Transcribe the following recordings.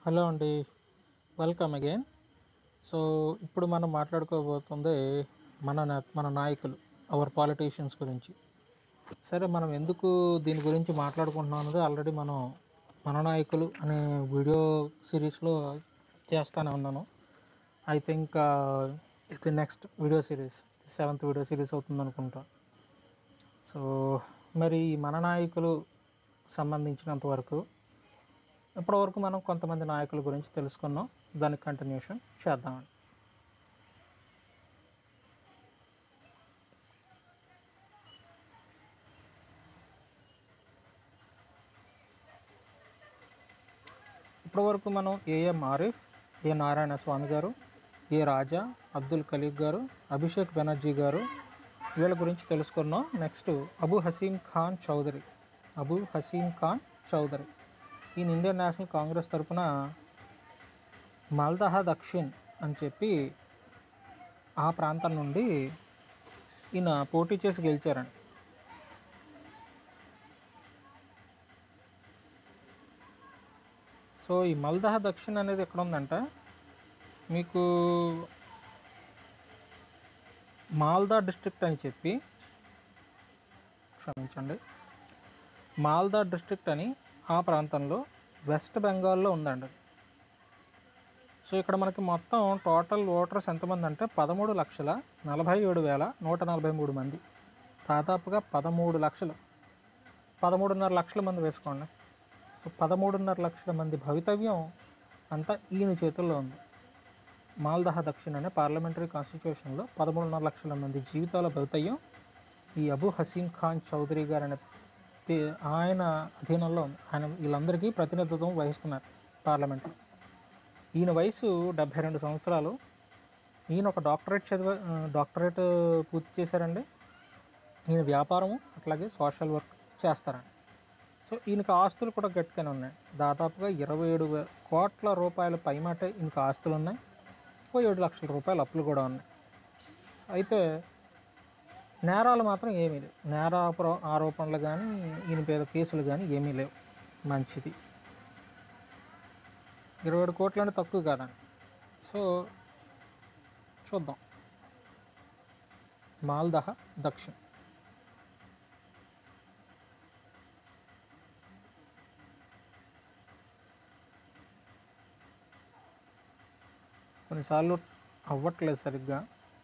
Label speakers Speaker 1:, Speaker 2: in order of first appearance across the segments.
Speaker 1: Hello అండి welcome again so ఇప్పుడు మనం మాట్లాడుకోబోతుంది మన నా- మన నాయకులు అవర్ పాలిటీషియన్స్ గురించి సరే మనం ఎందుకు దీని గురించి మాట్లాడుకుంటున్నాం అనేది ఆల్రెడీ మనం మన నాయకులు అనే వీడియో సిరీస్లో చేస్తానే ఉన్నాను ఐ థింక్ ఇది next video series seventh video series అవుతుంది అనుకుంటా సో మరి ఈ మన నాయకులు సంబంధించినంత వరకు ఇప్పటివరకు మనం కొంతమంది నాయకుల గురించి తెలుసుకున్నాం దానికి కంటిన్యూషన్ చేద్దామండి ఇప్పటివరకు మనం A M Arif A Narayana Swamy garu A రాజా అబ్దుల్ ఖలీక్ గారు అభిషేక్ బెనర్జీ గారు వీళ్ళ గురించి తెలుసుకున్నాం నెక్స్ట్ అబు హసీం ఖాన్ చౌదరి అబు హసీం ఖాన్ చౌదరి ఈయన ఇండియన్ నేషనల్ కాంగ్రెస్ తరపున మాల్దహా దక్షిణ్ అని చెప్పి ఆ ప్రాంతం నుండి ఈయన పోటీ చేసి గెలిచారండి సో ఈ మల్దహ దక్షిణ్ అనేది ఎక్కడ ఉందంటే మీకు మాల్దా డిస్ట్రిక్ట్ అని చెప్పి క్షమించండి మాల్దా డిస్ట్రిక్ట్ అని ఆ ప్రాంతంలో వెస్ట్ బెంగాల్లో ఉందండి సో ఇక్కడ మనకి మొత్తం టోటల్ ఓటర్స్ ఎంతమంది అంటే పదమూడు లక్షల నలభై ఏడు వేల నూట నలభై మూడు మంది దాదాపుగా పదమూడు లక్షలు పదమూడున్నర లక్షల మంది వేసుకోండి సో పదమూడున్నర లక్షల మంది భవితవ్యం అంతా ఈయన చేతుల్లో ఉంది మాల్దహ దక్షిణ అనే పార్లమెంటరీ కాన్స్టిట్యూషన్లో పదమూడున్నర లక్షల మంది జీవితాల భవితవ్యం ఈ అబు హసీం ఖాన్ చౌదరి గారు అనే పే- ఆయన అధీనంలో ఉంది ఆయన వీళ్ళందరికీ ప్రతినిధిత్వం వహిస్తున్నారు పార్లమెంట్లో ఈయన వయసు డెబ్భై రెండు సంవత్సరాలు ఈయన ఒక డాక్టరేట్ చదివ ఆ, డాక్టరేట్ పూర్తి చేశారండి ఈయన వ్యాపారము అట్లాగే సోషల్ వర్క్ చేస్తారండి సో ఈయనకి ఆస్తులు కూడా గట్టిగానే ఉన్నాయి దాదాపుగా ఇరవై ఏడు వే- కోట్ల రూపాయల పైమాటే ఈయనకి ఆస్తులు ఉన్నాయి ఓ ఏడు లక్షల రూపాయల అప్పులు కూడా ఉన్నాయి అయితే నేరాలు మాత్రం ఏమీ లేవు నేర ఆపరో- ఆరోపణలు కానీ ఈయన పేద కేసులు కానీ ఏమీ లేవు మంచిది ఇరవై ఏడు కోట్లు అంటే తక్కువ కాదండి సో చూద్దాం మాల్దహ దక్షిణ్ కొన్నిసార్లు అవ్వట్లేదు సరిగ్గా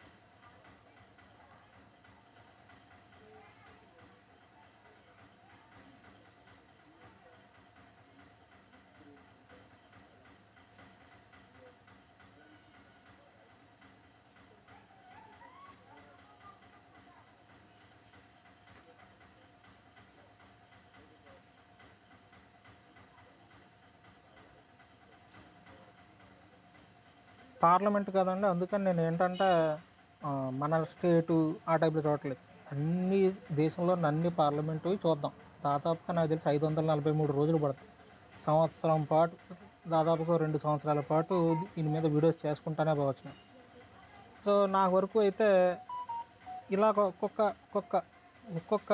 Speaker 1: పార్లమెంట్ కదండి అందుకని నేను ఏంటంటే ఆ, మన స్టేటు ఆ టైప్లో చూడట్లేదు అన్ని దేశంలో అన్ని పార్లమెంటు చూద్దాం దాదాపుగా నాకు తెలిసి ఐదు వందల నలభై మూడు రోజులు పడుతుంది సంవత్సరం పాటు దాదాపుగా రెండు సంవత్సరాల పాటు దీని మీద వీడియోస్ చేసుకుంటానే పోవచ్చు సో నా వరకు అయితే ఇలా ఒక్కొక్క ఒక్కొక్క ఒక్కొక్క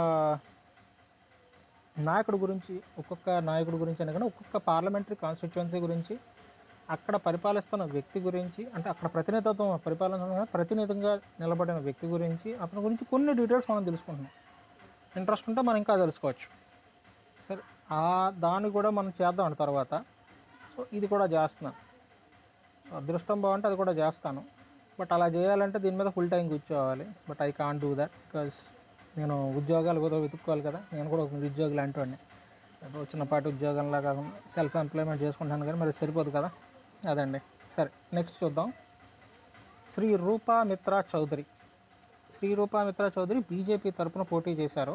Speaker 1: నాయకుడు గురించి ఒక్కొక్క నాయకుడు గురించి అనగానే ఒక్కొక్క పార్లమెంటరీ కాన్స్టిట్యుయెన్సీ గురించి అక్కడ పరిపాలిస్తున్న వ్యక్తి గురించి అంటే అక్కడ ప్రతినిధిత్వం పరిపాలన ప్రతినిధిగా నిలబడిన వ్యక్తి గురించి అతని గురించి కొన్ని డీటెయిల్స్ మనం తెలుసుకుంటున్నాం ఇంట్రెస్ట్ ఉంటే మనం ఇంకా తెలుసుకోవచ్చు సరే ఆ దాన్ని కూడా మనం చేద్దాం తర్వాత సో ఇది కూడా చేస్తున్నాను సో అదృష్టం బాగుంటే అది కూడా చేస్తాను బట్ అలా చేయాలంటే దీని మీద ఫుల్ టైం కూర్చోవాలి but I can't do that because నేను ఉద్యోగాలు కూడా వెతుక్కోవాలి కదా నేను కూడా ఒక నిరుద్యోగి లాంటి వాడిని ఏదో చిన్నపాటి ఉద్యోగంలా కాకుండా సెల్ఫ్ ఎంప్లాయ్మెంట్ చేసుకుంటాను కానీ మరి సరిపోదు కదా అదండి సరే నెక్స్ట్ చూద్దాం శ్రీ రూపా మిత్రా చౌదరి శ్రీ రూపా మిత్రా చౌదరి బీజేపీ తరపున పోటీ చేశారు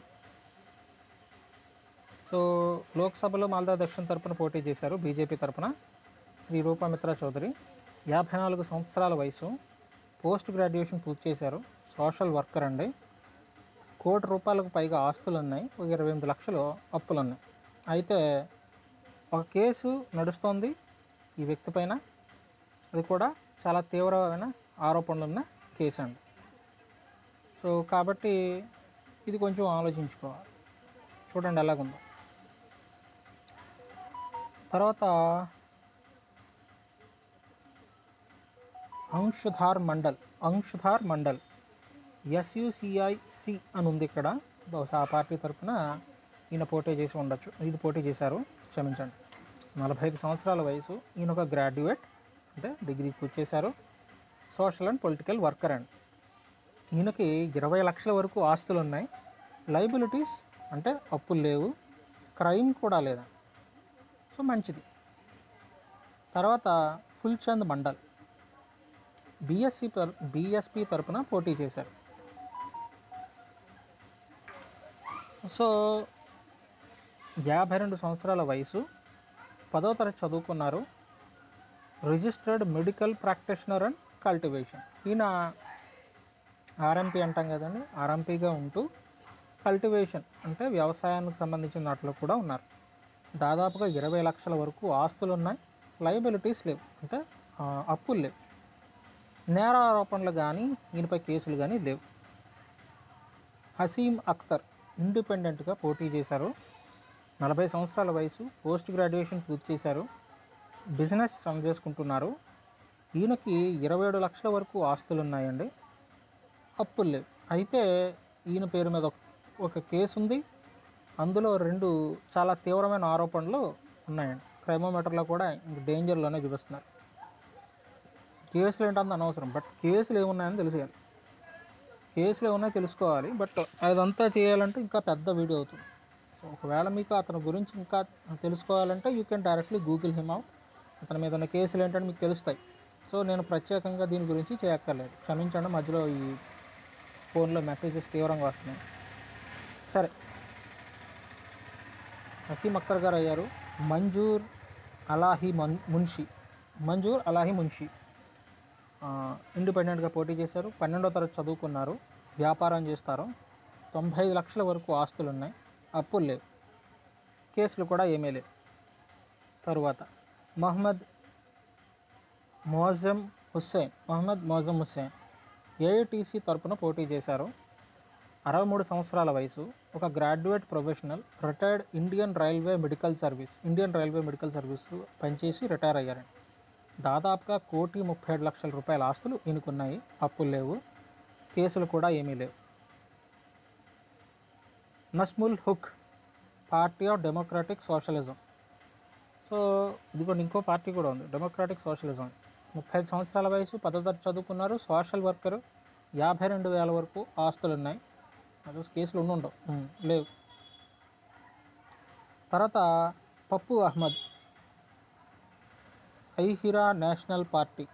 Speaker 1: సో లోక్సభలో మాల్దా దక్షిణ తరపున పోటీ చేశారు బీజేపీ తరపున శ్రీ రూపా మిత్రా చౌదరి యాభై నాలుగు సంవత్సరాల వయసు పోస్ట్ గ్రాడ్యుయేషన్ పూర్తి చేశారు సోషల్ వర్కర్ అండి కోటి రూపాయలకు పైగా ఆస్తులు ఉన్నాయి ఒక ఇరవై ఎనిమిది లక్షలు అప్పులు ఉన్నాయి అయితే ఒక కేసు నడుస్తోంది ఈ వ్యక్తి పైన అది కూడా చాలా తీవ్రమైన ఆరోపణలు ఉన్న కేసు అండి సో కాబట్టి ఇది కొంచెం ఆలోచించుకోవాలి చూడండి ఎలాగుందో తర్వాత అంశుధార్ మండల్ అంశుధార్ మండల్ ఎస్యుసిఐసి అని ఉంది ఇక్కడ బహుశా ఆ పార్టీ తరఫున ఈయన పోటీ చేసి ఉండొచ్చు ఇది పోటీ చేశారు క్షమించండి నలభై ఐదు సంవత్సరాల వయసు ఈయన ఒక గ్రాడ్యుయేట్ అంటే డిగ్రీ పూర్తి చేశారు social and political worker and ఈయనకి ఇరవై లక్షల వరకు ఆస్తులు ఉన్నాయి లైబిలిటీస్ అంటే అప్పులు లేవు క్రైమ్ కూడా లేదా సో మంచిది తర్వాత ఫుల్చంద్ మండల్ బిఎస్సి తర బిఎస్పి తరపున పోటీ చేశారు సో యాభై రెండు సంవత్సరాల వయసు పదో తరగతి చదువుకున్నారు registered medical practitioner and cultivation ఈయన ఆర్ఎంపీ అంటాం కదండి ఆర్ఎంపీగా ఉంటూ కల్టివేషన్ అంటే వ్యవసాయానికి సంబంధించిన దాంట్లో కూడా ఉన్నారు దాదాపుగా ఇరవై లక్షల వరకు ఆస్తులు ఉన్నాయి లయబిలిటీస్ లేవు అంటే ఆ, అప్పులు లేవు నేర ఆరోపణలు కానీ ఈయనపై కేసులు కానీ లేవు హసీం అఖ్తర్ ఇండిపెండెంట్గా పోటీ చేశారు నలభై సంవత్సరాల వయసు పోస్ట్ గ్రాడ్యుయేషన్ పూర్తి చేశారు బిజినెస్ రన్ చేసుకుంటున్నారు ఈయనకి ఇరవై ఏడు లక్షల వరకు ఆస్తులు ఉన్నాయండి అప్పులు లేవు అయితే ఈయన పేరు మీద ఒక- ఒక కేసు ఉంది అందులో రెండు చాలా తీవ్రమైన ఆరోపణలు ఉన్నాయండి క్రైమోమీటర్లో కూడా ఇంక డేంజర్లోనే చూపిస్తున్నారు కేసులు ఏంటంత అనవసరం బట్ కేసులు ఏమున్నాయని తెలిసేయాలి కేసులు ఏమున్నాయో తెలుసుకోవాలి బట్ అదంతా చేయాలంటే ఇంకా పెద్ద వీడియో అవుతుంది సో ఒకవేళ మీకు అతని గురించి ఇంకా తెలుసుకోవాలంటే you can directly Google him out అతని మీద ఉన్న కేసులు ఏంటంటే మీకు తెలుస్తాయి సో నేను ప్రత్యేకంగా దీని గురించి చేయక్కర్లేదు క్షమించండి మధ్యలో ఈ ఫోన్లో మెసేజెస్ తీవ్రంగా వస్తున్నాయి సరే హసీం అఖ్తర్ గారు అయ్యారు మంజూర్ అలాహి మన్ మున్షి మంజూర్ అలాహి మున్షి ఆ, ఇండిపెండెంట్గా పోటీ చేశారు పన్నెండో తరగతి చదువుకున్నారు వ్యాపారం చేస్తారు తొంభై ఐదు లక్షల వరకు ఆస్తులు ఉన్నాయి అప్పులు లేవు కేసులు కూడా ఏమీ లేవు తరువాత మహమ్మద్ మోజమ్ హుస్సేన్ మహమ్మద్ మోజమ్ హుస్సేన్ ఏఐటీసీ తరపున పోటీ చేశారు అరవై మూడు సంవత్సరాల వయసు ఒక graduate professional retired Indian railway medical service Indian railway medical service పనిచేసి రిటైర్ అయ్యారండి దాదాపుగా కోటి ముప్పై ఏడు లక్షల రూపాయల ఆస్తులు ఈయనకున్నాయి అప్పులు లేవు కేసులు కూడా ఏమీ లేవు Nazmul Haque party of democratic socialism so ఇది కూడా ఇంకో పార్టీ కూడా ఉంది డెమోక్రాటిక్ సోషలిజం ముప్పై ఐదు సంవత్సరాల వయసు పదో తరగతి చదువుకున్నారు సోషల్ వర్కర్ యాభై రెండు వేల వరకు ఆస్తులు ఉన్నాయి అదే కేసులు ఉండి ఉండవు ఉమ్, లేవు తర్వాత Pappu Ahmed Aihra national party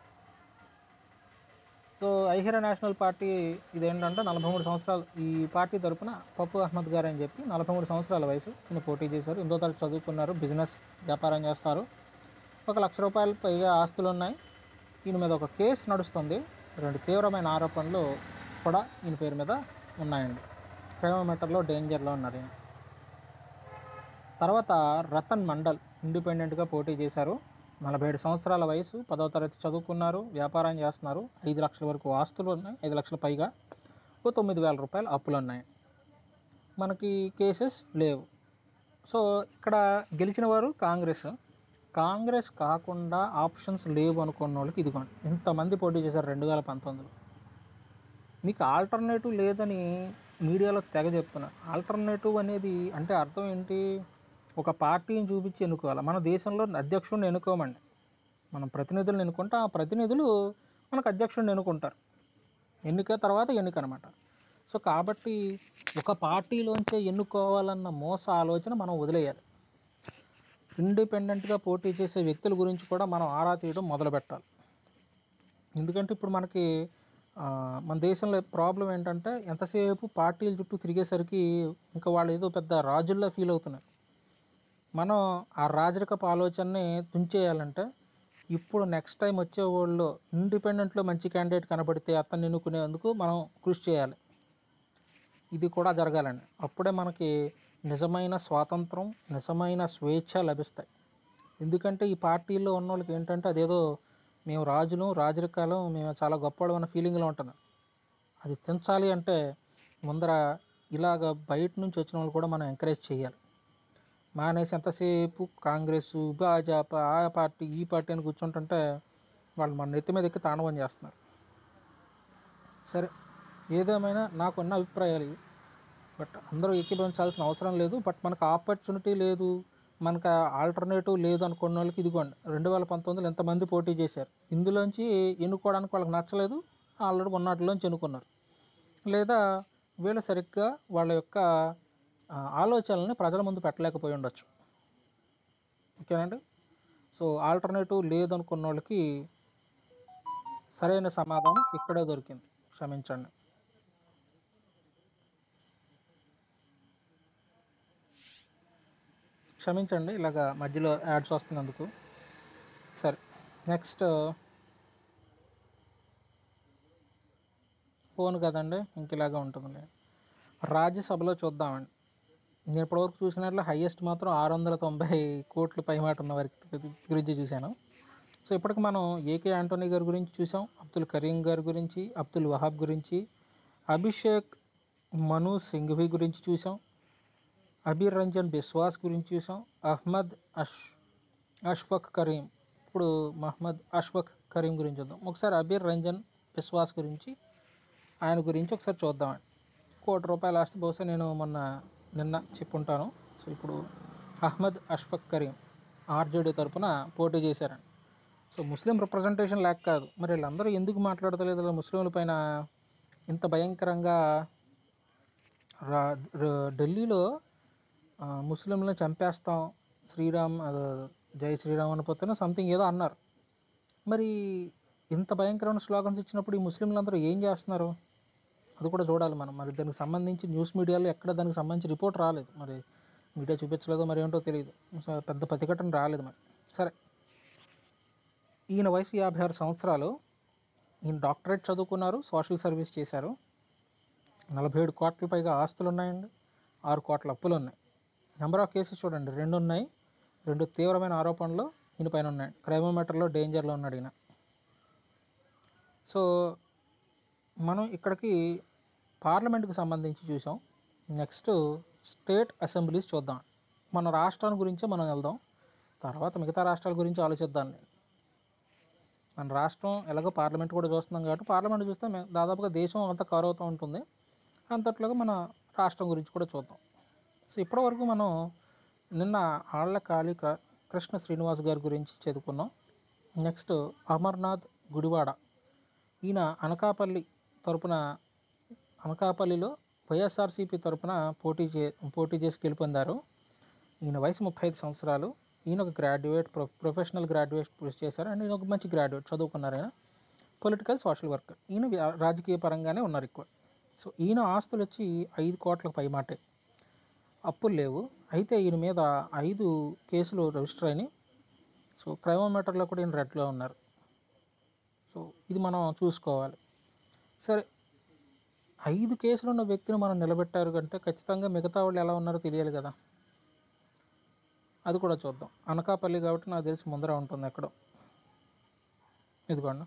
Speaker 1: so Aihra national party ఇదేంటంటే నలభై మూడు సంవత్సరాలు ఈ పార్టీ తరపున పప్పు అహ్మద్ గారు అని చెప్పి నలభై మూడు సంవత్సరాల వయసు ఈయన పోటీ చేశారు ఎనిమిదో తరగతి చదువుకున్నారు బిజినెస్ వ్యాపారం చేస్తారు ఒక లక్ష రూపాయలు పైగా ఆస్తులు ఉన్నాయి ఈయన మీద ఒక కేసు నడుస్తుంది రెండు తీవ్రమైన ఆరోపణలు కూడా ఈయన పేరు మీద ఉన్నాయండి క్రైమోమీటర్లో డేంజర్లో ఉన్నారు ఈయన తర్వాత రతన్ మండల్ ఇండిపెండెంట్గా పోటీ చేశారు నలభై ఏడు సంవత్సరాల వయసు పదవ తరగతి చదువుకున్నారు వ్యాపారం చేస్తున్నారు ఐదు లక్షల వరకు ఆస్తులు ఉన్నాయి ఐదు లక్షల పైగా ఓ తొమ్మిది వేల రూపాయలు అప్పులు ఉన్నాయి మనకి కేసెస్ లేవు సో ఇక్కడ గెలిచిన వారు కాంగ్రెస్ కాంగ్రెస్ కాకుండా ఆప్షన్స్ లేవు అనుకున్న వాళ్ళకి ఇదిగోండి ఇంతమంది పోటీ చేశారు రెండు వేల పంతొమ్మిదిలో మీకు ఆల్టర్నేటివ్ లేదని మీడియాలో తెగ చెప్తున్నారు ఆల్టర్నేటివ్ అనేది అంటే అర్థం ఏంటి ఒక పార్టీని చూపించి ఎన్నుకోవాలి మన దేశంలో అధ్యక్షుడిని ఎన్నుకోమండి మనం ప్రతినిధులను ఎన్నుకుంటే ఆ ప్రతినిధులు మనకు అధ్యక్షుడిని ఎన్నుకుంటారు ఎన్నిక తర్వాత ఎన్నిక అనమాట సో కాబట్టి ఒక పార్టీలోంచే ఎన్నుకోవాలన్న మోస ఆలోచన మనం వదిలేయాలి ఇండిపెండెంట్గా పోటీ చేసే వ్యక్తుల గురించి కూడా మనం ఆరా తీయడం మొదలు పెట్టాలి ఎందుకంటే ఇప్పుడు మనకి ఆ, మన దేశంలో ప్రాబ్లం ఏంటంటే ఎంతసేపు పార్టీల చుట్టూ తిరిగేసరికి ఇంకా వాళ్ళు ఏదో పెద్ద రాజుల్లా ఫీల్ అవుతున్నారు మనం ఆ రాజరికపు ఆలోచనని తుంచేయాలంటే ఇప్పుడు నెక్స్ట్ టైం వచ్చే వాళ్ళు ఇండిపెండెంట్లో మంచి క్యాండిడేట్ కనబడితే అతన్ని ఎన్నుకునేందుకు మనం కృషి చేయాలి ఇది కూడా జరగాలండి అప్పుడే మనకి నిజమైన స్వాతంత్రం నిజమైన స్వేచ్ఛ లభిస్తాయి ఎందుకంటే ఈ పార్టీల్లో ఉన్న వాళ్ళకి ఏంటంటే అదేదో మేము రాజులు రాజరికాలు మేము చాలా గొప్పవాడు అన్న ఫీలింగ్లో ఉంటున్నాం అది తెంచాలి అంటే ముందర ఇలాగ బయట నుంచి వచ్చిన వాళ్ళు కూడా మనం ఎంకరేజ్ చేయాలి మానేసి ఎంతసేపు కాంగ్రెస్ భాజపా ఆ పార్టీ ఈ పార్టీ అని కూర్చుంటుంటే వాళ్ళు మన నెత్తి మీద ఎక్కి తాండవం చేస్తున్నారు సరే ఏదేమైనా నాకున్న అభిప్రాయాలు ఇవి బట్ అందరూ ఏకీభవించాల్సిన అవసరం లేదు బట్ మనకు ఆపర్చునిటీ లేదు మనకు ఆల్టర్నేటివ్ లేదు అనుకున్న వాళ్ళకి ఇదిగోండి రెండు వేల పంతొమ్మిదిలో ఎంతమంది పోటీ చేశారు ఇందులోంచి ఎన్నుకోవడానికి వాళ్ళకి నచ్చలేదు ఆల్రెడీ ఉన్నట్లోంచి ఎన్నుకున్నారు లేదా వీళ్ళు సరిగ్గా వాళ్ళ యొక్క ఆ, ఆలోచనల్ని ప్రజల ముందు పెట్టలేకపోయి ఉండొచ్చు ఓకేనండి సో ఆల్టర్నేటివ్ లేదనుకున్న వాళ్ళకి సరైన సమాధానం ఇక్కడే దొరికింది క్షమించండి క్షమించండి ఇలాగ మధ్యలో యాడ్స్ వస్తున్నందుకు సరే నెక్స్ట్ ఫోన్ కదండి ఇంక ఇలాగే ఉంటుంది రాజ్యసభలో చూద్దామండి నేను ఇప్పటివరకు చూసినట్లు హైయెస్ట్ మాత్రం ఆరు వందల తొంభై కోట్ల పైమాట ఉన్న వారి గురించి చూశాను సో ఇప్పటికి మనం ఏకే ఆంటోనీ గారి గురించి చూసాం అబ్దుల్ కరీం గారి గురించి అబ్దుల్ వహాబ్ గురించి అభిషేక్ మను సింఘవి గురించి చూసాం అబీర్ రంజన్ బిస్వాస్ గురించి చూసాం అహ్మద్ అష్ అష్ఫక్ కరీం ఇప్పుడు మహమ్మద్ అష్ఫక్ కరీం గురించి చూద్దాం ఒకసారి అబీర్ రంజన్ బిస్వాస్ గురించి ఆయన గురించి ఒకసారి చూద్దామండి కోటి రూపాయలు ఆస్తి బహుశా నేను మొన్న నిన్న చెప్పుంటాను సో ఇప్పుడు అహ్మద్ అష్ఫక్ కరీం ఆర్జేడీ తరపున పోటీ చేశారండి సో ముస్లిం రిప్రజెంటేషన్ లేక కాదు మరి వీళ్ళందరూ ఎందుకు మాట్లాడతలేదు ఇలా ముస్లింల పైన ఇంత భయంకరంగా రా ర- ఢిల్లీలో ఆ, ముస్లింలను చంపేస్తాం శ్రీరామ్ అదే, జై శ్రీరామ్ అనిపోతేనే సంథింగ్ ఏదో అన్నారు మరి ఇంత భయంకరమైన స్లోగన్స్ ఇచ్చినప్పుడు ఈ ముస్లింలందరూ ఏం చేస్తున్నారు అది కూడా చూడాలి మనం మరి దానికి సంబంధించి న్యూస్ మీడియాలో ఎక్కడ దానికి సంబంధించి రిపోర్ట్ రాలేదు మరి మీడియా చూపించలేదో మరి ఏంటో తెలియదు సో పెద్ద ప్రతిఘటన రాలేదు మరి సరే ఈయన వయసు యాభై ఆరు సంవత్సరాలు ఈయన డాక్టరేట్ చదువుకున్నారు సోషల్ సర్వీస్ చేశారు నలభై ఏడు కోట్ల పైగా ఆస్తులు ఉన్నాయండి ఆరు కోట్ల అప్పులు ఉన్నాయి నెంబర్ ఆఫ్ కేసెస్ చూడండి రెండు ఉన్నాయి రెండు తీవ్రమైన ఆరోపణలు ఈయన పైన ఉన్నాయి క్రైమోమీటర్లో డేంజర్లో ఉన్నాడు ఈయన సో మనం ఇక్కడికి పార్లమెంట్కి సంబంధించి చూసాం నెక్స్ట్ స్టేట్ అసెంబ్లీస్ చూద్దాం మన రాష్ట్రాన్ని గురించే మనం వెళ్దాం తర్వాత మిగతా రాష్ట్రాల గురించి ఆలోచిద్దాం నేను మన రాష్ట్రం ఎలాగో పార్లమెంట్ కూడా చూస్తున్నాం కాబట్టి పార్లమెంట్ చూస్తే మే- దాదాపుగా దేశం అంతా కవర్ అవుతూ ఉంటుంది అంతట్లోగా మన రాష్ట్రం గురించి కూడా చూద్దాం సో ఇప్పటివరకు మనం నిన్న ఆళ్ల కాళీ క్ర- కృష్ణ శ్రీనివాస్ గారి గురించి చదువుకున్నాం నెక్స్ట్ అమర్నాథ్ గుడివాడ ఈయన అనకాపల్లి తరపున అనకాపల్లిలో వైఎస్ఆర్సీపీ తరపున పోటీ చే పోటీ చేసి గెలుపొందారు ఈయన వయసు ముప్పై ఐదు సంవత్సరాలు ఈయన ఒక గ్రాడ్యుయేట్ ప్రొ ప్రొఫెషనల్ గ్రాడ్యుయేట్ చేశారు అండ్ ఈయన ఒక మంచి గ్రాడ్యుయేట్ చదువుకున్నారు ఆయన పొలిటికల్ సోషల్ వర్క్ ఈయన వ్యా- రాజకీయ పరంగానే ఉన్నారు ఎక్కువ సో ఈయన ఆస్తులు వచ్చి ఐదు కోట్లకు పైమాటే అప్పులు లేవు అయితే ఈయన మీద ఐదు కేసులు రిజిస్టర్ అయినాయి సో క్రైమోమీటర్లో కూడా ఈయన రెడ్లో ఉన్నారు సో ఇది మనం చూసుకోవాలి సరే ఐదు కేసులు ఉన్న వ్యక్తిని మనం నిలబెట్టారు అంటే ఖచ్చితంగా మిగతా వాళ్ళు ఎలా ఉన్నారో తెలియాలి కదా అది కూడా చూద్దాం అనకాపల్లి కాబట్టి నాకు తెలిసి ముందర ఉంటుంది ఎక్కడో ఇదిగోండి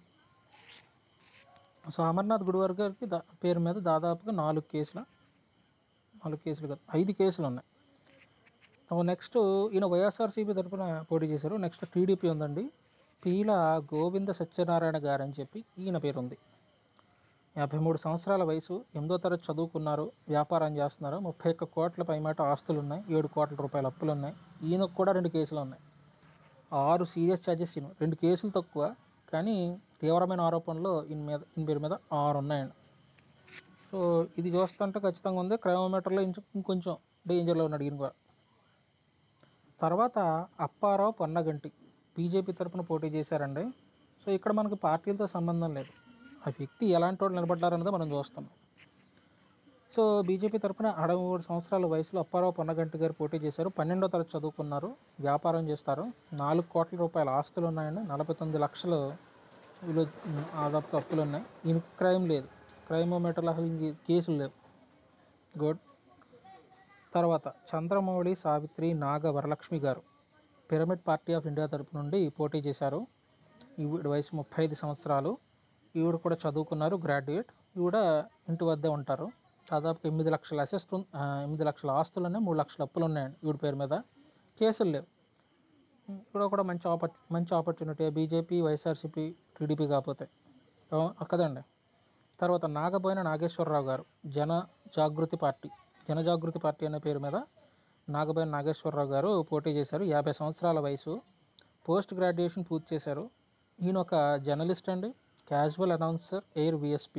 Speaker 1: సో అమర్నాథ్ గుడివార్ గారికి దా పేరు మీద దాదాపుగా నాలుగు కేసుల నాలుగు కేసులు కాదు ఐదు కేసులు ఉన్నాయి నెక్స్ట్ ఈయన వైఎస్ఆర్సీపీ తరపున పోటీ చేశారు నెక్స్ట్ టీడీపీ ఉందండి పీల గోవింద సత్యనారాయణ గారు అని చెప్పి ఈయన పేరు ఉంది యాభై మూడు సంవత్సరాల వయసు ఎనిమిదో తరగతి చదువుకున్నారు వ్యాపారం చేస్తున్నారు ముప్పై ఒక్క కోట్ల పైమాట ఆస్తులు ఉన్నాయి ఏడు కోట్ల రూపాయల అప్పులు ఉన్నాయి ఈయనకు కూడా రెండు కేసులు ఉన్నాయి ఆరు సీరియస్ ఛార్జెస్ ఈయన రెండు కేసులు తక్కువ కానీ తీవ్రమైన ఆరోపణలు ఈయన మీద ఈయన పేరు మీద ఆరు ఉన్నాయండి సో ఇది చూస్తుంటే ఖచ్చితంగా ఉంది క్రైమోమీటర్లో ఇంచు- ఇంకొంచెం డేంజర్లో ఉన్నాడు ఈయన కూడా తర్వాత అప్పారావు పొన్నగంటి బీజేపీ తరపున పోటీ చేశారండి సో ఇక్కడ మనకు పార్టీలతో సంబంధం లేదు ఆ వ్యక్తి ఎలాంటి వాడు నిలబడ్డారన్నది మనం చూస్తున్నాం సో బీజేపీ తరపున అరవై మూడు సంవత్సరాల వయసులో అప్పారావు పొన్నగంటి గారు పోటీ చేశారు పన్నెండో తరగతి చదువుకున్నారు వ్యాపారం చేస్తారు నాలుగు కోట్ల రూపాయల ఆస్తులు ఉన్నాయండి నలభై తొమ్మిది లక్షలు విలువ ఆదాపు అప్పులు ఉన్నాయి ఈయనకి క్రైమ్ లేదు క్రైమోమీటర్లు అసలు ఇంక కేసులు లేవు గుడ్ తర్వాత చంద్రమౌళి సావిత్రి నాగ వరలక్ష్మి గారు పిరమిడ్ పార్టీ ఆఫ్ ఇండియా తరపు నుండి పోటీ చేశారు ఈవిడ వయసు ముప్పై ఐదు సంవత్సరాలు ఈవిడ కూడా చదువుకున్నారు గ్రాడ్యుయేట్ ఈవిడ ఇంటి వద్దే ఉంటారు దాదాపు ఎనిమిది లక్షల అసెస్ట్ ఉన్- ఆ, ఎనిమిది లక్షల ఆస్తులు ఉన్నాయి మూడు లక్షల అప్పులు ఉన్నాయండి ఈవిడ పేరు మీద కేసులు లేవు ఇక్కడ కూడా మంచి ఆపర్ మంచి ఆపర్చునిటీ బీజేపీ వైఎస్ఆర్సీపీ టీడీపీ కాకపోతే ఆ, కదండి తర్వాత నాగబోయిన నాగేశ్వరరావు గారు జన జాగృతి పార్టీ జన జాగృతి పార్టీ అనే పేరు మీద నాగబోయిన నాగేశ్వరరావు గారు పోటీ చేశారు యాభై సంవత్సరాల వయసు పోస్ట్ గ్రాడ్యుయేషన్ పూర్తి చేశారు ఈయన ఒక జర్నలిస్ట్ అండి క్యాజువల్ అనౌన్సర్ ఎయిర్ విఎస్పి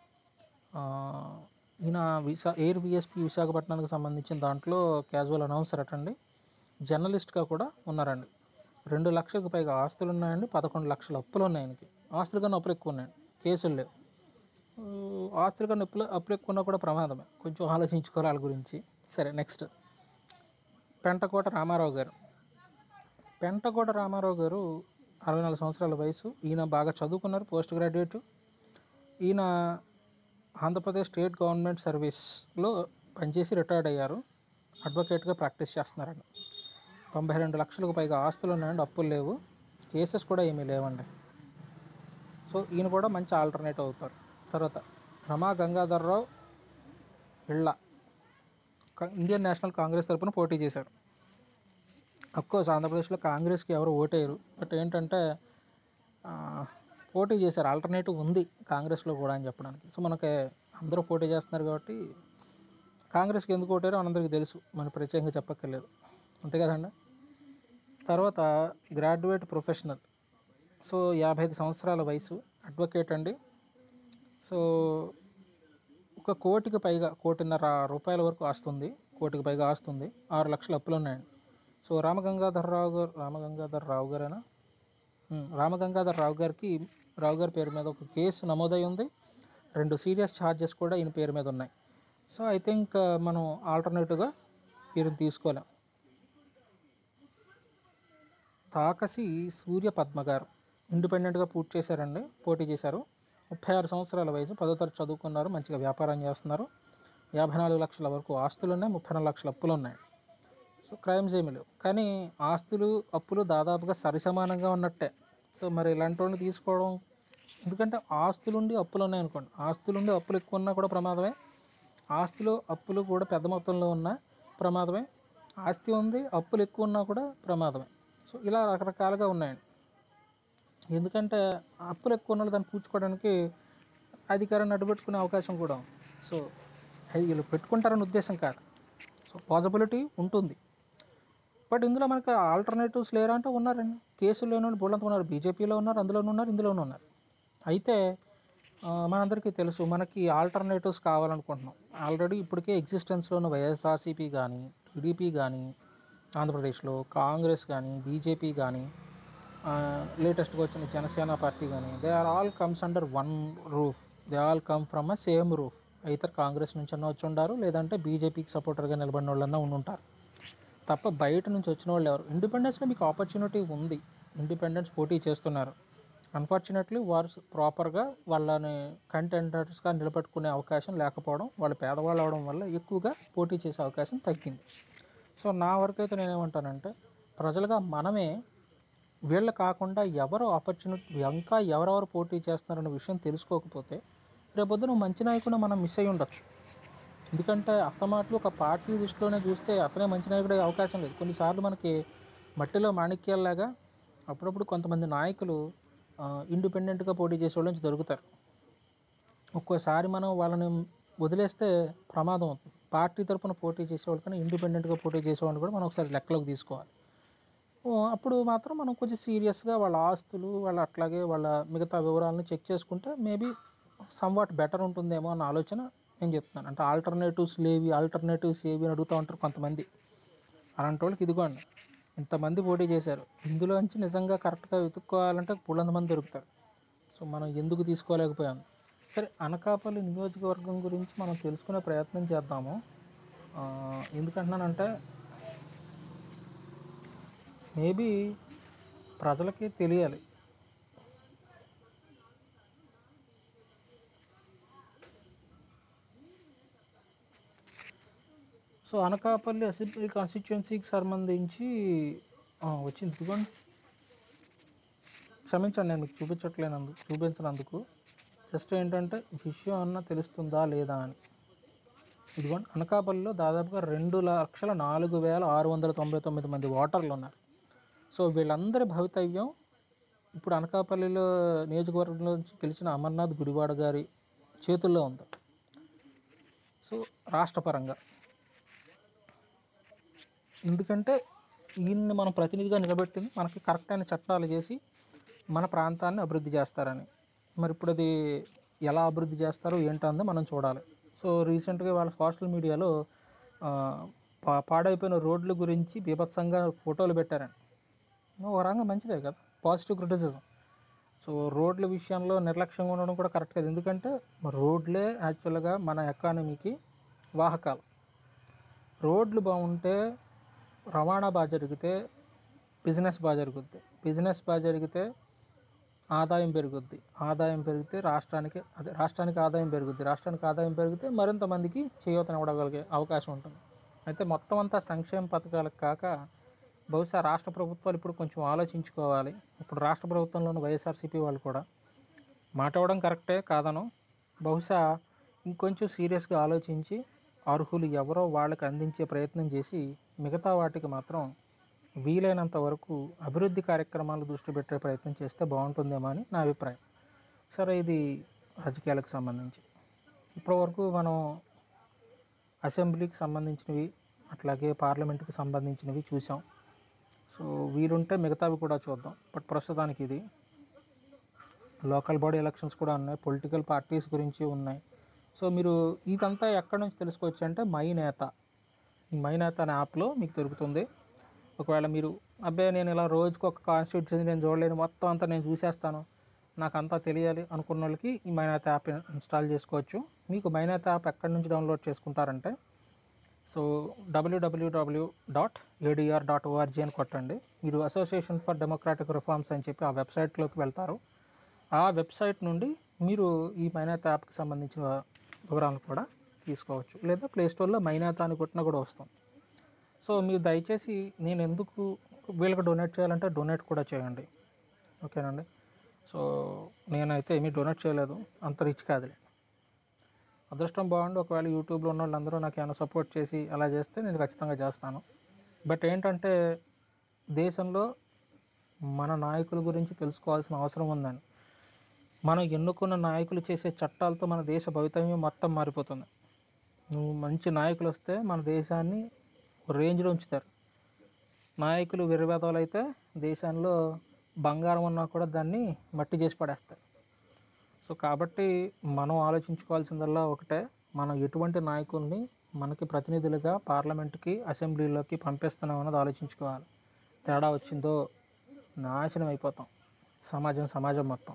Speaker 1: ఈయన విశా ఎయిర్ విఎస్పి విశాఖపట్నానికి సంబంధించిన దాంట్లో క్యాజువల్ అనౌన్సర్ అటండి జర్నలిస్ట్గా కూడా ఉన్నారండి రెండు లక్షలకు పైగా ఆస్తులు ఉన్నాయండి పదకొండు లక్షల అప్పులు ఉన్నాయి ఆయనకి ఆస్తులు కన్నా అప్పులు ఎక్కువ ఉన్నాయండి కేసులు లేవు ఆ, ఆస్తులు కన్నా అప్పులు అప్పులు ఎక్కువ ఉన్నా కూడా ప్రమాదమే కొంచెం ఆలోచించుకోవాలి వాళ్ళ గురించి సరే నెక్స్ట్ పెంటకోట రామారావు గారు పెంటకోట రామారావు గారు అరవై నాలుగు సంవత్సరాల వయసు ఈయన బాగా చదువుకున్నారు పోస్ట్ గ్రాడ్యుయేట్ ఈయన ఆంధ్రప్రదేశ్ స్టేట్ గవర్నమెంట్ సర్వీస్లో పనిచేసి రిటైర్డ్ అయ్యారు అడ్వకేట్గా ప్రాక్టీస్ చేస్తున్నారండి తొంభై రెండు లక్షలకు పైగా ఆస్తులు ఉన్నాయండి అప్పులు లేవు కేసెస్ కూడా ఏమీ లేవండి సో ఈయన కూడా మంచి ఆల్టర్నేటివ్ అవుతారు తర్వాత రమా గంగాధర్రావు ఇళ్ళ కా- ఇండియన్ నేషనల్ కాంగ్రెస్ తరపున పోటీ చేశారు అఫ్కోర్స్ ఆంధ్రప్రదేశ్లో కాంగ్రెస్కి ఎవరు ఓటేయరు బట్ ఏంటంటే ఆ, పోటీ చేశారు ఆల్టర్నేటివ్ ఉంది కాంగ్రెస్లో కూడా అని చెప్పడానికి సో మనకి అందరూ పోటీ చేస్తున్నారు కాబట్టి కాంగ్రెస్కి ఎందుకు ఓటారో మనందరికీ తెలుసు మనం ప్రత్యేకంగా చెప్పక్కర్లేదు అంతే కదండి తర్వాత గ్రాడ్యుయేట్ ప్రొఫెషనల్ సో యాభై ఐదు సంవత్సరాల వయసు అడ్వకేట్ అండి సో ఒక కోటికి పైగా కోటిన్నర రూపాయల వరకు ఆస్తుంది కోటికి పైగా ఆస్తుంది ఆరు లక్షల అప్పులు ఉన్నాయండి సో రామగంగాధర్ రావు గారు రామగంగాధర్ రావు గారేనా ఉమ్, రామగంగాధర్ రావు గారికి రావు గారి పేరు మీద ఒక కేసు నమోదై ఉంది రెండు సీరియస్ ఛార్జెస్ కూడా ఈయన పేరు మీద ఉన్నాయి సో ఐ థింక్ మనం ఆల్టర్నేటివ్గా వీరిని తీసుకోలేం తాకసి సూర్య పద్మ గారు ఇండిపెండెంట్గా పూర్తి చేశారండి పోటీ చేశారు ముప్పై ఆరు సంవత్సరాల వయసు పదో తరగతి చదువుకున్నారు మంచిగా వ్యాపారం చేస్తున్నారు యాభై నాలుగు లక్షల వరకు ఆస్తులు ఉన్నాయి ముప్పై నాలుగు లక్షల అప్పులు ఉన్నాయి సో క్రైమ్స్ ఏమీ లేవు కానీ ఆస్తులు అప్పులు దాదాపుగా సరిసమానంగా ఉన్నట్టే సో మరి ఇలాంటి వాడిని తీసుకోవడం ఎందుకంటే ఆస్తులుండి అప్పులు ఉన్నాయి అనుకోండి ఆస్తులుండి అప్పులు ఎక్కువ ఉన్నా కూడా ప్రమాదమే ఆస్తులు అప్పులు కూడా పెద్ద మొత్తంలో ఉన్నా ప్రమాదమే ఆస్తి ఉంది అప్పులు ఎక్కువ ఉన్నా కూడా ప్రమాదమే సో ఇలా రకరకాలుగా ఉన్నాయండి ఎందుకంటే అప్పులు ఎక్కువ ఉన్న వాళ్ళు దాన్ని పూడ్చుకోవడానికి అధికారాన్ని అడ్డుపెట్టుకునే అవకాశం కూడా ఉంది సో అది వీళ్ళు పెట్టుకుంటారనే ఉద్దేశం కాదు సో పాసిబిలిటీ ఉంటుంది బట్ ఇందులో మనకి ఆల్టర్నేటివ్స్ లేరా అంటే ఉన్నారండి కేసులు లేని వాళ్ళు బోళ్ళంత ఉన్నారు బీజేపీలో ఉన్నారు అందులోనూ ఉన్నారు ఇందులోనూ ఉన్నారు అయితే ఆ, మనందరికీ తెలుసు మనకి ఆల్టర్నేటివ్స్ కావాలనుకుంటున్నాం ఆల్రెడీ ఇప్పటికే ఎగ్జిస్టెన్స్లో ఉన్న వైఎస్ఆర్సీపీ కానీ టీడీపీ కానీ ఆంధ్రప్రదేశ్లో కాంగ్రెస్ కానీ బీజేపీ కానీ లేటెస్ట్గా వచ్చిన జనసేన పార్టీ కానీ they are all comes under one roof they all come from a same roof అయితే కాంగ్రెస్ నుంచి అన్న వచ్చి ఉండారు లేదంటే బీజేపీకి సపోర్టర్గా నిలబడిన వాళ్ళన్నా ఉండి ఉంటారు తప్ప బయట నుంచి వచ్చిన వాళ్ళు ఎవరు ఇండిపెండెన్స్లో మీకు ఆపర్చునిటీ ఉంది ఇండిపెండెన్స్ పోటీ చేస్తున్నారు అన్ఫార్చునేట్లీ వారు ప్రాపర్గా వాళ్ళని కంటెంటర్స్గా నిలబెట్టుకునే అవకాశం లేకపోవడం వాళ్ళు పేదవాళ్ళు అవడం వల్ల ఎక్కువగా పోటీ చేసే అవకాశం తగ్గింది సో నా వరకు అయితే నేనేమంటానంటే ప్రజలుగా మనమే వీళ్ళు కాకుండా ఎవరు ఆపర్చునిటీ ఇంకా ఎవరెవరు పోటీ చేస్తున్నారన్న విషయం తెలుసుకోకపోతే రేపొద్దున మంచి నాయకుడు మనం మిస్ అయ్యి ఉండొచ్చు ఎందుకంటే అస్తమాట్లు ఒక పార్టీ దృష్టిలోనే చూస్తే అతనే మంచి నాయకుడు అయ్యే అవకాశం లేదు కొన్నిసార్లు మనకి మట్టిలో మాణిక్యాలలాగా అప్పుడప్పుడు కొంతమంది నాయకులు ఇండిపెండెంట్గా పోటీ చేసే వాళ్ళ నుంచి దొరుకుతారు ఒక్కోసారి మనం వాళ్ళని వదిలేస్తే ప్రమాదం అవుతుంది పార్టీ తరపున పోటీ చేసేవాళ్ళు కానీ ఇండిపెండెంట్గా పోటీ చేసేవాళ్ళు కూడా మనం ఒకసారి లెక్కలోకి తీసుకోవాలి ఓ, అప్పుడు మాత్రం మనం కొంచెం సీరియస్గా వాళ్ళ ఆస్తులు వాళ్ళ అట్లాగే వాళ్ళ మిగతా వివరాలను చెక్ చేసుకుంటే మేబీ సమ్వాట్ బెటర్ ఉంటుందేమో అన్న ఆలోచన నేను చెప్తున్నాను అంటే ఆల్టర్నేటివ్స్ లేవి ఆల్టర్నేటివ్స్ ఏవి అని అడుగుతూ ఉంటారు కొంతమంది అలాంటి వాళ్ళకి ఇదిగోండి ఇంతమంది పోటీ చేశారు ఇందులోంచి నిజంగా కరెక్ట్గా వెతుక్కోవాలంటే పుల్లంత మంది దొరుకుతారు సో మనం ఎందుకు తీసుకోలేకపోయాం సరే అనకాపల్లి నియోజకవర్గం గురించి మనం తెలుసుకునే ప్రయత్నం చేద్దాము ఆ, ఎందుకంటున్నానంటే మేబీ ప్రజలకి తెలియాలి సో అనకాపల్లి అసెంబ్లీ కాన్స్టిట్యుయెన్సీకి సంబంధించి ఆ, వచ్చింది ఇదిగోండి క్షమించండి నేను మీకు చూపించట్లేనందుకు చూపించినందుకు జస్ట్ ఏంటంటే విషయం అన్న తెలుస్తుందా లేదా అని ఇదిగోండి అనకాపల్లిలో దాదాపుగా రెండు లక్షల నాలుగు వేల ఆరు వందల తొంభై తొమ్మిది మంది ఓటర్లు ఉన్నారు సో వీళ్ళందరి భవితవ్యం ఇప్పుడు అనకాపల్లిలో నియోజకవర్గంలో నుంచి గెలిచిన అమర్నాథ్ గుడివాడ గారి చేతుల్లో ఉంది సో రాష్ట్రపరంగా ఎందుకంటే ఈయన్ని మనం ప్రతినిధిగా నిలబెట్టింది మనకి కరెక్ట్ అయిన చట్టాలు చేసి మన ప్రాంతాన్ని అభివృద్ధి చేస్తారని మరి ఇప్పుడు అది ఎలా అభివృద్ధి చేస్తారో ఏంటందో మనం చూడాలి సో రీసెంట్గా వాళ్ళ సోషల్ మీడియాలో ఆ, పా- పాడైపోయిన రోడ్ల గురించి బీభత్సంగా ఫోటోలు పెట్టారని ఒక రంగం మంచిదే కదా పాజిటివ్ క్రిటిసిజం సో రోడ్ల విషయంలో నిర్లక్ష్యంగా ఉండడం కూడా కరెక్ట్ కదా ఎందుకంటే మరి రోడ్లే యాక్చువల్గా మన ఎకానమీకి వాహకాలు రోడ్లు బాగుంటే రవాణా బాగా జరిగితే బిజినెస్ బాగా జరుగుద్ది బిజినెస్ బాగా జరిగితే ఆదాయం పెరుగుద్ది ఆదాయం పెరిగితే రాష్ట్రానికి అదే రాష్ట్రానికి ఆదాయం పెరుగుద్ది రాష్ట్రానికి ఆదాయం పెరిగితే మరింత మందికి చేయూతనివ్వగలిగే అవకాశం ఉంటుంది అయితే మొత్తం అంతా సంక్షేమ పథకాలకు కాక బహుశా రాష్ట్ర ప్రభుత్వాలు ఇప్పుడు కొంచెం ఆలోచించుకోవాలి ఇప్పుడు రాష్ట్ర ప్రభుత్వంలోని వైఎస్ఆర్సీపీ వాళ్ళు కూడా మాట ఇవ్వడం కరెక్టే కాదను బహుశా ఇంకొంచెం సీరియస్గా ఆలోచించి అర్హులు ఎవరో వాళ్ళకి అందించే ప్రయత్నం చేసి మిగతా వాటికి మాత్రం వీలైనంత వరకు అభివృద్ధి కార్యక్రమాలు దృష్టి పెట్టే ప్రయత్నం చేస్తే బాగుంటుందేమో అని నా అభిప్రాయం సరే ఇది రాజకీయాలకు సంబంధించి ఇప్పటివరకు మనం అసెంబ్లీకి సంబంధించినవి అట్లాగే పార్లమెంట్కి సంబంధించినవి చూసాం సో వీలుంటే మిగతావి కూడా చూద్దాం బట్ ప్రస్తుతానికి ఇది లోకల్ బాడీ ఎలక్షన్స్ కూడా ఉన్నాయి పొలిటికల్ పార్టీస్ గురించి ఉన్నాయి సో మీరు ఇదంతా ఎక్కడి నుంచి తెలుసుకోవచ్చు అంటే మై నేత ఈ మై నేత అనే యాప్లో మీకు దొరుకుతుంది ఒకవేళ మీరు అబ్బాయి నేను ఇలా రోజుకు ఒక కాన్స్టిట్యూన్సీ నేను చూడలేను మొత్తం అంతా నేను చూసేస్తాను నాకు అంతా తెలియాలి అనుకున్న వాళ్ళకి ఈ మైనాత్ యాప్ ఇన్స్టాల్ చేసుకోవచ్చు మీకు మైనాత్ యాప్ ఎక్కడి నుంచి డౌన్లోడ్ చేసుకుంటారంటే so WWW dot ADR dot ORG అని కొట్టండి మీరు అసోసియేషన్ ఫర్ డెమోక్రాటిక్ రిఫార్మ్స్ అని చెప్పి ఆ వెబ్సైట్లోకి వెళ్తారు ఆ వెబ్సైట్ నుండి మీరు ఈ మైనాత్ యాప్కి సంబంధించిన వివరాలు కూడా తీసుకోవచ్చు లేదా ప్లేస్టోర్లో మైనాత అని కొట్టినా కూడా వస్తుంది సో మీరు దయచేసి నేను ఎందుకు వీళ్ళకి డొనేట్ చేయాలంటే డొనేట్ కూడా చేయండి ఓకేనండి సో నేనైతే ఏమీ డొనేట్ చేయలేదు అంత రిచ్ కాదులే అదృష్టం బాగుండి ఒకవేళ యూట్యూబ్లో ఉన్న వాళ్ళందరూ నాకు ఏమైనా సపోర్ట్ చేసి అలా చేస్తే నేను ఖచ్చితంగా చేస్తాను బట్ ఏంటంటే దేశంలో మన నాయకుల గురించి తెలుసుకోవాల్సిన అవసరం ఉందండి మనం ఎన్నుకున్న నాయకులు చేసే చట్టాలతో మన దేశ భవితవ్యం మొత్తం మారిపోతుంది నువ్వు మంచి నాయకులు వస్తే మన దేశాన్ని ఒక రేంజ్లో ఉంచుతారు నాయకులు విరవేదాలు అయితే దేశంలో బంగారం ఉన్నా కూడా దాన్ని మట్టి చేసి పడేస్తారు సో కాబట్టి మనం ఆలోచించుకోవాల్సిందల్లా ఒకటే మనం ఎటువంటి నాయకుల్ని మనకి ప్రతినిధులుగా పార్లమెంట్కి అసెంబ్లీలోకి పంపిస్తున్నాం అన్నది ఆలోచించుకోవాలి తేడా వచ్చిందో నాశనం అయిపోతాం సమాజం సమాజం మొత్తం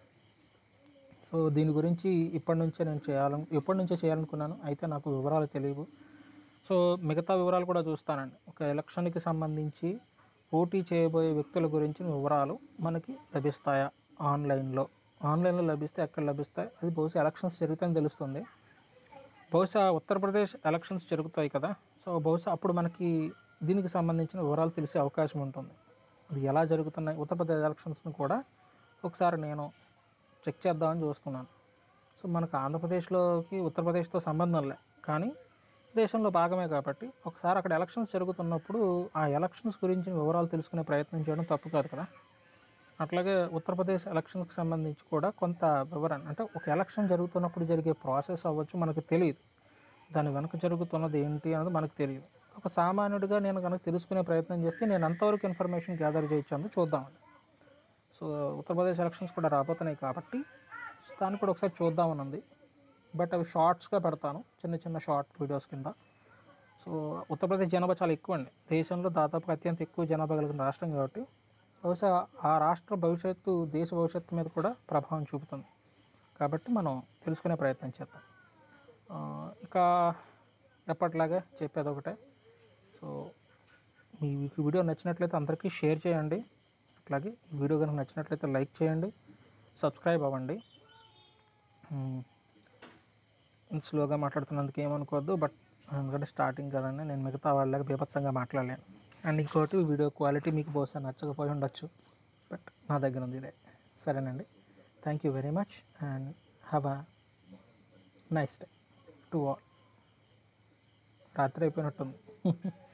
Speaker 1: సో దీని గురించి ఇప్పటి నుంచే నేను చేయాలను ఎప్పటి నుంచే చేయాలనుకున్నాను అయితే నాకు వివరాలు తెలియవు సో మిగతా వివరాలు కూడా చూస్తానండి ఒక ఎలక్షన్కి సంబంధించి పోటీ చేయబోయే వ్యక్తుల గురించి వివరాలు మనకి లభిస్తాయా ఆన్లైన్లో ఆన్లైన్లో లభిస్తే ఎక్కడ లభిస్తాయి అది బహుశా ఎలక్షన్స్ జరుగుతాయని తెలుస్తుంది బహుశా ఉత్తరప్రదేశ్ ఎలక్షన్స్ జరుగుతాయి కదా సో బహుశా అప్పుడు మనకి దీనికి సంబంధించిన వివరాలు తెలిసే అవకాశం ఉంటుంది అది ఎలా జరుగుతున్నాయి ఉత్తరప్రదేశ్ ఎలక్షన్స్ని కూడా ఒకసారి నేను చెక్ చేద్దామని చూస్తున్నాను సో మనకు ఆంధ్రప్రదేశ్లోకి ఉత్తరప్రదేశ్తో సంబంధం లే కానీ దేశంలో భాగమే కాబట్టి ఒకసారి అక్కడ ఎలక్షన్స్ జరుగుతున్నప్పుడు ఆ ఎలక్షన్స్ గురించి వివరాలు తెలుసుకునే ప్రయత్నం చేయడం తప్పు కాదు కదా అట్లాగే ఉత్తరప్రదేశ్ ఎలక్షన్కి సంబంధించి కూడా కొంత వివరణ అంటే ఒక ఎలక్షన్ జరుగుతున్నప్పుడు జరిగే ప్రాసెస్ అవ్వచ్చు మనకు తెలియదు దాని వెనుక జరుగుతున్నది ఏంటి అన్నది మనకు తెలియదు ఒక సామాన్యుడిగా నేను కనుక తెలుసుకునే ప్రయత్నం చేస్తే నేను ఎంతవరకు ఇన్ఫర్మేషన్ గ్యాదర్ చేయొచ్చు అందు చూద్దామండి సో ఉత్తరప్రదేశ్ ఎలక్షన్స్ కూడా రాబోతున్నాయి కాబట్టి సో దాన్ని కూడా ఒకసారి చూద్దామని ఉంది బట్ అవి షార్ట్స్గా పెడతాను చిన్న చిన్న షార్ట్ వీడియోస్ కింద సో ఉత్తరప్రదేశ్ జనాభా చాలా ఎక్కువ అండి దేశంలో దాదాపు అత్యంత ఎక్కువ జనాభా కలిగిన రాష్ట్రం కాబట్టి బహుశా ఆ రాష్ట్ర భవిష్యత్తు దేశ భవిష్యత్తు మీద కూడా ప్రభావం చూపుతుంది కాబట్టి మనం తెలుసుకునే ప్రయత్నం చేద్దాం ఆ, ఇక ఎప్పట్లాగే చెప్పేది ఒకటే సో మీ ఈ వీడియో నచ్చినట్లయితే అందరికీ షేర్ చేయండి అట్లాగే ఈ వీడియో కనుక నచ్చినట్లయితే లైక్ చేయండి సబ్స్క్రైబ్ అవ్వండి మ్మ్. స్లోగా మాట్లాడుతున్నందుకు ఏమనుకోవద్దు బట్ ఎందుకంటే స్టార్టింగ్ కదండి నేను మిగతా వాళ్ళకి బీభత్సంగా మాట్లాడలేను అండ్ ఇంకోటి వీడియో క్వాలిటీ మీకు బహుశా నచ్చకపోయి ఉండొచ్చు బట్ నా దగ్గర ఉంది ఇదే సరేనండి thank you very much and have a nice day to all రాత్రి అయిపోయినట్టుంది